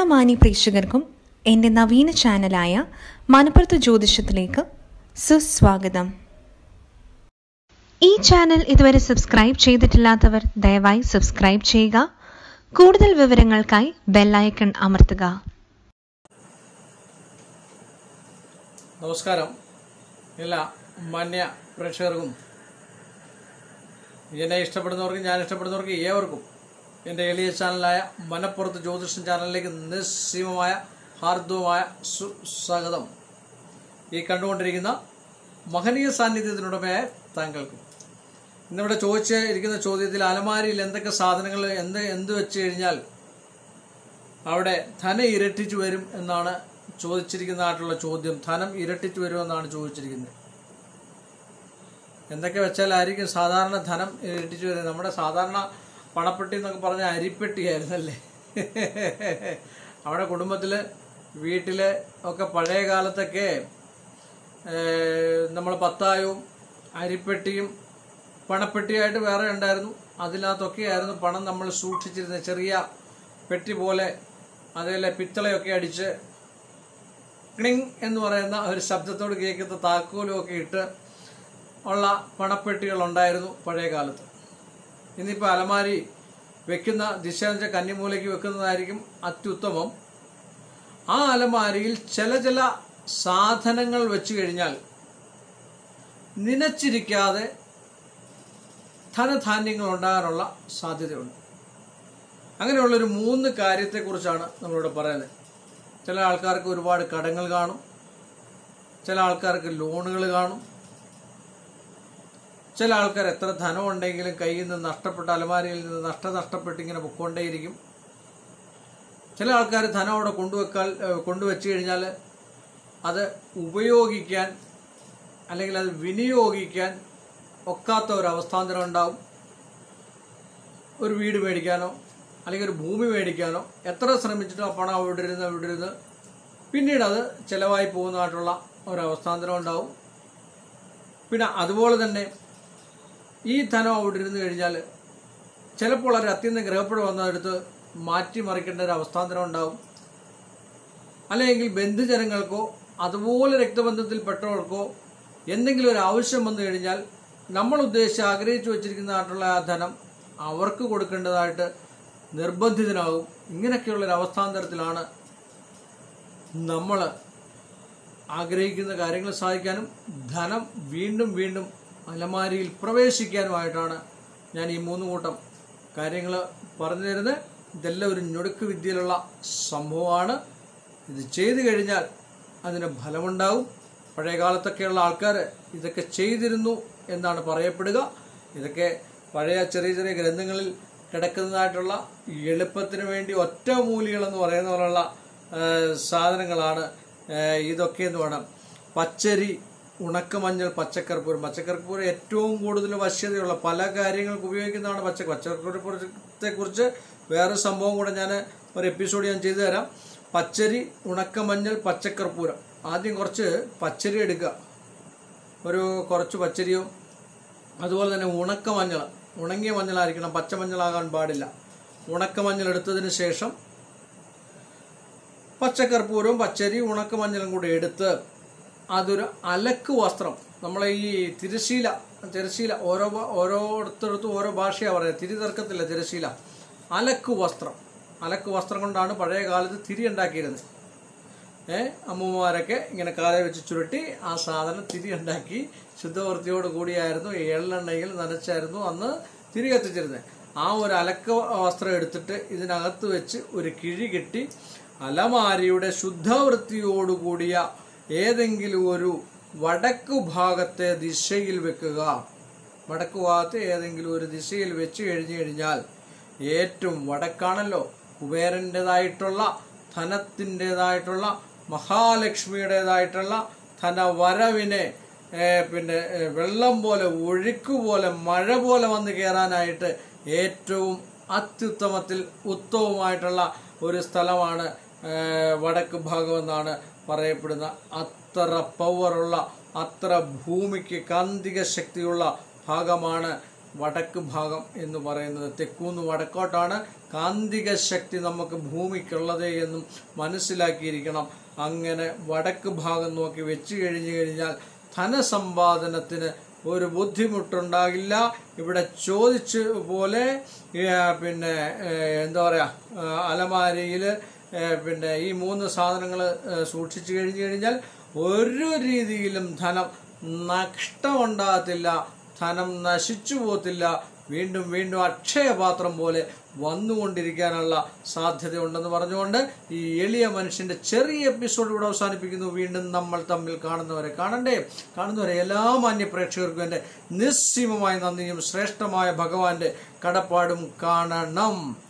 മാന്യ പ്രേക്ഷകർക്കും എൻ്റെ നവീന ചാനലായ മണപ്പുറത്ത് ജ്യോതിഷത്തിലേക്ക് സുസ്വാഗതം ഈ ചാനൽ ഇതുവരെ സബ്സ്ക്രൈബ് ചെയ്തിട്ടില്ലാത്തവർ ദയവായി സബ്സ്ക്രൈബ് ചെയ്യുക കൂടുതൽ വിവരങ്ങൾക്കായി ബെല്ലൈക്കൺ അമർത്തുക നമസ്കാരം എല്ലാ മാന്യ പ്രേക്ഷകർക്കും എന്നെ ഇഷ്ടപ്പെടുന്നവർക്കും ഞാൻ ഇഷ്ടപ്പെടുന്നവർക്കും ഏവർക്കും എൻ്റെ എളിയ ചാനലായ മനപ്പുറത്ത് ജ്യോതിഷം ചാനലിലേക്ക് നിസ്സീമമായ ഹാർദവമായ സുസ്വാഗതം ഈ കണ്ടുകൊണ്ടിരിക്കുന്ന മഹനീയ സാന്നിധ്യത്തിനുടമയായ താങ്കൾക്കും ഇന്നിവിടെ ചോദിച്ച് ഇരിക്കുന്ന ചോദ്യത്തിൽ അലമാരിയിൽ എന്തൊക്കെ സാധനങ്ങൾ എന്ത് എന്ത് വെച്ച് കഴിഞ്ഞാൽ അവിടെ ധനം ഇരട്ടിച്ചു വരും എന്നാണ് ചോദിച്ചിരിക്കുന്നതായിട്ടുള്ള ചോദ്യം ധനം ഇരട്ടിച്ചു വരുമെന്നാണ് ചോദിച്ചിരിക്കുന്നത് എന്തൊക്കെ വെച്ചാലായിരിക്കും സാധാരണ ധനം ഇരട്ടിച്ചു വരുന്നത് നമ്മുടെ സാധാരണ പണപ്പെട്ടി എന്നൊക്കെ പറഞ്ഞ അരിപ്പെട്ടിയായിരുന്നല്ലേ അവിടെ കുടുംബത്തിൽ വീട്ടിൽ ഒക്കെ പഴയ കാലത്തൊക്കെ നമ്മൾ പത്തായവും അരിപ്പെട്ടിയും പണപ്പെട്ടിയായിട്ട് വേറെ ഉണ്ടായിരുന്നു അതിനകത്തൊക്കെയായിരുന്നു പണം നമ്മൾ സൂക്ഷിച്ചിരുന്നത് ചെറിയ പെട്ടി പോലെ അതേലെ പിത്തളയൊക്കെ അടിച്ച് ക്ലിങ് എന്ന് പറയുന്ന ഒരു ശബ്ദത്തോട് കേൾക്കുന്ന താക്കോലും ഒക്കെ ഇട്ട് ഉള്ള പണപ്പെട്ടികൾ ഉണ്ടായിരുന്നു പഴയ കാലത്ത് ഇന്നിപ്പോൾ അലമാരി വെക്കുന്ന ദിശ എന്ന് വെച്ചാൽ കന്നിമൂലയ്ക്ക് വെക്കുന്നതായിരിക്കും അത്യുത്തമം ആ അലമാരിയിൽ ചില ചില സാധനങ്ങൾ വെച്ച് കഴിഞ്ഞാൽ നനച്ചിരിക്കാതെ ധനധാന്യങ്ങൾ ഉണ്ടാകാനുള്ള സാധ്യതയുണ്ട് അങ്ങനെയുള്ളൊരു മൂന്ന് കാര്യത്തെക്കുറിച്ചാണ് നമ്മളിവിടെ പറയുന്നത് ചില ആൾക്കാർക്ക് ഒരുപാട് കടങ്ങൾ കാണും ചില ആൾക്കാർക്ക് ലോണുകൾ കാണും ചില ആൾക്കാർ എത്ര ധനം ഉണ്ടെങ്കിലും കയ്യിൽ നിന്ന് നഷ്ടപ്പെട്ട അലമാരിയിൽ നിന്ന് നഷ്ട നഷ്ടപ്പെട്ട് ഇങ്ങനെ പൊക്കൊണ്ടേയിരിക്കും ചില ആൾക്കാർ ധനം അവിടെ കൊണ്ടുവെക്കാൻ ഏഹ് കൊണ്ടുവച്ച് കഴിഞ്ഞാൽ അത് ഉപയോഗിക്കാൻ അല്ലെങ്കിൽ അത് വിനിയോഗിക്കാൻ ഒക്കാത്ത ഒരു അവസ്ഥാന്തരം ഉണ്ടാവും ഒരു വീട് മേടിക്കാനോ അല്ലെങ്കിൽ ഒരു ഭൂമി മേടിക്കാനോ എത്ര ശ്രമിച്ചിട്ടും ആ പണം അവിടെ ഇരുന്ന് അവിടെ ഇരുന്ന് പിന്നീട് അത് ചിലവായി പോകുന്നതായിട്ടുള്ള ഒരവസ്ഥാന്തരം ഉണ്ടാവും പിന്നെ അതുപോലെ തന്നെ ഈ ധനം അവിടെ ഇരുന്ന് കഴിഞ്ഞാൽ ചിലപ്പോൾ ഒരു അത്യന്തം ഗ്രഹപ്പെട് വന്നെടുത്ത് മാറ്റിമറിക്കേണ്ട ഒരു അവസ്ഥാന്തരം ഉണ്ടാവും അല്ലെങ്കിൽ ബന്ധുജനങ്ങൾക്കോ അതുപോലെ രക്തബന്ധത്തിൽപ്പെട്ടവർക്കോ എന്തെങ്കിലും ഒരു ആവശ്യം വന്നു കഴിഞ്ഞാൽ നമ്മൾ ഉദ്ദേശിച്ച് ആഗ്രഹിച്ചു വച്ചിരിക്കുന്നതായിട്ടുള്ള ആ ധനം അവർക്ക് കൊടുക്കേണ്ടതായിട്ട് നിർബന്ധിതനാകും ഇങ്ങനെയൊക്കെയുള്ള ഒരു അവസ്ഥാന്തരത്തിലാണ് നമ്മൾ ആഗ്രഹിക്കുന്ന കാര്യങ്ങൾ സാധിക്കാനും ധനം വീണ്ടും വീണ്ടും അലമാരിയിൽ പ്രവേശിക്കാനുമായിട്ടാണ് ഞാൻ ഈ മൂന്ന് കൂട്ടം കാര്യങ്ങൾ പറഞ്ഞു തരുന്നത് ഇതെല്ലാം ഒരു ഞൊടുക്ക് വിദ്യയിലുള്ള സംഭവമാണ് ഇത് ചെയ്തു കഴിഞ്ഞാൽ അതിന് ഫലമുണ്ടാവും പഴയ കാലത്തൊക്കെയുള്ള ആൾക്കാർ ഇതൊക്കെ ചെയ്തിരുന്നു എന്നാണ് പറയപ്പെടുക ഇതൊക്കെ പഴയ ചെറിയ ചെറിയ ഗ്രന്ഥങ്ങളിൽ കിടക്കുന്നതായിട്ടുള്ള എളുപ്പത്തിന് വേണ്ടി ഒറ്റ മൂലികളെന്ന് പറയുന്ന പോലുള്ള ആ, സാധനങ്ങളാണ് ആ, ഇതൊക്കെ എന്ന് വേണം പച്ചരി ഉണക്കമഞ്ഞൾ പച്ചക്കർപ്പൂരം പച്ചക്കർപ്പൂരം ഏറ്റവും കൂടുതൽ വശ്യതയുള്ള പല കാര്യങ്ങൾക്ക് ഉപയോഗിക്കുന്നതാണ് പച്ച പച്ചക്കർപ്പൂരത്തെ കുറിച്ച് വേറെ സംഭവം കൂടെ ഞാൻ ഒരു എപ്പിസോഡ് ഞാൻ ചെയ്തു തരാം പച്ചരി ഉണക്കമഞ്ഞൾ പച്ചക്കർപ്പൂരം ആദ്യം കുറച്ച് പച്ചരി എടുക്കുക ഒരു കുറച്ച് പച്ചരിയോ അതുപോലെ തന്നെ ഉണക്ക മഞ്ഞൾ ഉണങ്ങിയ മഞ്ഞളായിരിക്കണം പച്ചമഞ്ഞളാകാൻ പാടില്ല ഉണക്ക മഞ്ഞൾ എടുത്തതിന് ശേഷം പച്ചക്കർപ്പൂരവും പച്ചരി ഉണക്ക മഞ്ഞളും കൂടി എടുത്ത് അതൊരു അലക്ക് വസ്ത്രം നമ്മളെ ഈ തിരശീല തിരശീല ഓരോ ഭ- ഓരോരുത്തടത്തും ഓരോ ഭാഷയാണ് പറയുന്നത് തിരി തർക്കത്തില്ല തിരശീല അലക്ക് വസ്ത്രം അലക്ക് വസ്ത്രം കൊണ്ടാണ് പഴയ കാലത്ത് തിരി ഉണ്ടാക്കിയിരുന്നത് ഏ അമ്മൂമ്മമാരൊക്കെ ഇങ്ങനെ കാലെ വെച്ച് ചുരുട്ടി ആ സാധനം തിരി ഉണ്ടാക്കി ശുദ്ധവൃത്തിയോട് കൂടിയായിരുന്നു എള്ളെണ്ണയിൽ നനച്ചായിരുന്നു അന്ന് തിരി കത്തിച്ചിരുന്നത് ആ ഒരു അലക്ക വസ്ത്രം എടുത്തിട്ട് ഇതിനകത്ത് വെച്ച് ഒരു കിഴി കെട്ടി അലമാരിയുടെ ശുദ്ധവൃത്തിയോടുകൂടിയ ഏതെങ്കിലും ഒരു വടക്കു ഭാഗത്തെ ദിശയിൽ വെക്കുക വടക്കു ഭാഗത്ത് ഏതെങ്കിലും ഒരു ദിശയിൽ വെച്ച് കഴിഞ്ഞു കഴിഞ്ഞാൽ ഏറ്റവും വടക്കാണല്ലോ കുബേരൻ്റെതായിട്ടുള്ള ധനത്തിൻ്റെതായിട്ടുള്ള മഹാലക്ഷ്മിയുടേതായിട്ടുള്ള ധനവരവിനെ ഏ, പിന്നെ ഏ, വെള്ളം പോലെ ഒഴുക്ക് പോലെ മഴ പോലെ വന്ന് കയറാനായിട്ട് ഏറ്റവും അത്യുത്തമത്തിൽ ഉത്തമമായിട്ടുള്ള ഒരു സ്ഥലമാണ് ഏ, വടക്ക് ഭാഗം എന്നാണ് പറയപ്പെടുന്ന അത്ര പവറുള്ള അത്ര ഭൂമിക്ക് കാന്തിക ശക്തിയുള്ള ഭാഗമാണ് വടക്ക് ഭാഗം എന്ന് പറയുന്നത് തെക്കൂന്ന് വടക്കോട്ടാണ് കാന്തിക ശക്തി നമുക്ക് ഭൂമിക്കുള്ളത് എന്നും മനസ്സിലാക്കിയിരിക്കണം അങ്ങനെ വടക്ക് ഭാഗം നോക്കി വെച്ച് കഴിഞ്ഞു കഴിഞ്ഞാൽ ധനസമ്പാദനത്തിന് ഒരു ബുദ്ധിമുട്ടുണ്ടാകില്ല ഇവിടെ ചോദിച്ച പോലെ ഏ, പിന്നെ ഏ, എന്താ പറയുക അലമാരയിൽ പിന്നെ ഈ മൂന്ന് സാധനങ്ങൾ സൂക്ഷിച്ചു കഴിഞ്ഞു കഴിഞ്ഞാൽ ഒരു രീതിയിലും ധനം നഷ്ടമുണ്ടാകത്തില്ല ധനം നശിച്ചു പോകത്തില്ല വീണ്ടും വീണ്ടും അക്ഷയപാത്രം പോലെ വന്നുകൊണ്ടിരിക്കാനുള്ള സാധ്യതയുണ്ടെന്ന് പറഞ്ഞുകൊണ്ട് ഈ എളിയ മനുഷ്യന്റെ ചെറിയ എപ്പിസോഡ് ഇവിടെ അവസാനിപ്പിക്കുന്നു വീണ്ടും നമ്മൾ തമ്മിൽ കാണുന്നവരെ കാണണ്ടേ കാണുന്നവരെ എല്ലാ മാന്യ പ്രേക്ഷകർക്കും എൻ്റെ നിസ്സീമമായ നന്ദിയും ശ്രേഷ്ഠമായ ഭഗവാന്റെ കടപ്പാടും കാണണം